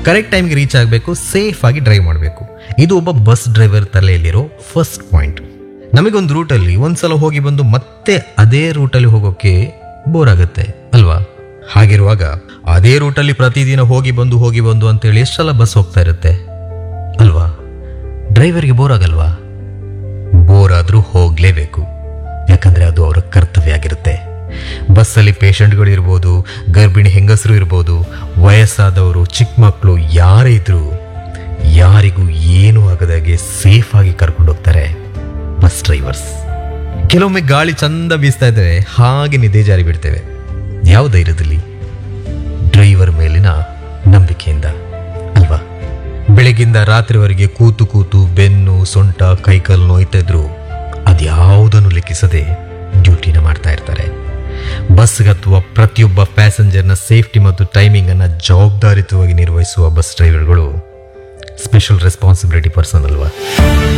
correct ಟೈಮ್ಗೆ reach ಆಗಬೇಕು safe ಆಗಿ ಡ್ರೈವ್ ಮಾಡಬೇಕು ಇದು ಒಬ್ಬ ಬಸ್ ಡ್ರೈವರ್ ತಲೆಯಲ್ಲಿರೋ ಫಸ್ಟ್ ಪಾಯಿಂಟ್ ನಮಗೊಂದು ರೂಟಲ್ಲಿ ಒಂದ್ಸಲ ಹೋಗಿ ಬಂದು ಮತ್ತೆ ಅದೇ ರೂಟಲ್ಲಿ ಹೋಗೋಕೆ ಬೋರ್ ಆಗುತ್ತೆ ಅಲ್ವಾ ಹಾಗಿರುವಾಗ ಅದೇ ರೂಟಲ್ಲಿ ಪ್ರತಿದಿನ ಹೋಗಿ ಬಂದು ಹೋಗಿ ಬಂದು ಅಂತೇಳಿ ಎಷ್ಟು ಸಲ ಬಸ್ ಹೋಗ್ತಾ ಇರುತ್ತೆ ಅಲ್ವಾ ಡ್ರೈವರ್ಗೆ ಬೋರ್ ಆಗಲ್ವಾ ಬೋರ್ ಆದರೂ ಹೋಗಲೇಬೇಕು ಯಾಕಂದರೆ ಅದು ಅವರ ಕರ್ತವ್ಯ ಆಗಿರುತ್ತೆ ಬಸ್ಸಲ್ಲಿ ಪೇಷಂಟ್ಗಳು ಇರ್ಬೋದು ಗರ್ಭಿಣಿ ಹೆಂಗಸರು ಇರ್ಬೋದು ವಯಸ್ಸಾದವರು ಚಿಕ್ಕ ಮಕ್ಕಳು ಯಾರೇ ಇದ್ರೂ ಯಾರಿಗೂ ಏನೂ ಆಗದಾಗೆ ಸೇಫ್ ಆಗಿ ಕರ್ಕೊಂಡು ಹೋಗ್ತಾರೆ ಬಸ್ ಡ್ರೈವರ್ಸ್ ಕೆಲವೊಮ್ಮೆ ಗಾಳಿ ಚಂದ ಬೀಸ್ತಾ ಇದ್ದೇವೆ ಹಾಗೆ ನಿದ್ದೆ ಜಾರಿ ಬಿಡ್ತೇವೆ ಯಾವ ಧೈರ್ಯದಲ್ಲಿ ಡ್ರೈವರ್ ಮೇಲಿನ ನಂಬಿಕೆಯಿಂದ ಅಲ್ವಾ ಬೆಳಗಿಂದ ರಾತ್ರಿವರೆಗೆ ಕೂತು ಕೂತು ಬೆನ್ನು ಸೊಂಟ ಕೈಕಾಲು ನೋಯ್ತಾ ಇದ್ರು ಅದ್ಯಾವುದನ್ನು ಲೆಕ್ಕಿಸದೆ ಡ್ಯೂಟಿನ ಮಾಡ್ತಾ ಇರ್ತಾರೆ ಬಸ್ಗೆ ಅಥವಾ ಪ್ರತಿಯೊಬ್ಬ ಪ್ಯಾಸೆಂಜರ್ನ ಸೇಫ್ಟಿ ಮತ್ತು ಟೈಮಿಂಗ್ ಅನ್ನ ಜವಾಬ್ದಾರಿತವಾಗಿ ನಿರ್ವಹಿಸುವ ಬಸ್ ಡ್ರೈವರ್ಗಳು ಸ್ಪೆಷಲ್ ರೆಸ್ಪಾನ್ಸಿಬಿಲಿಟಿ ಪರ್ಸನ್ ಅಲ್ವಾ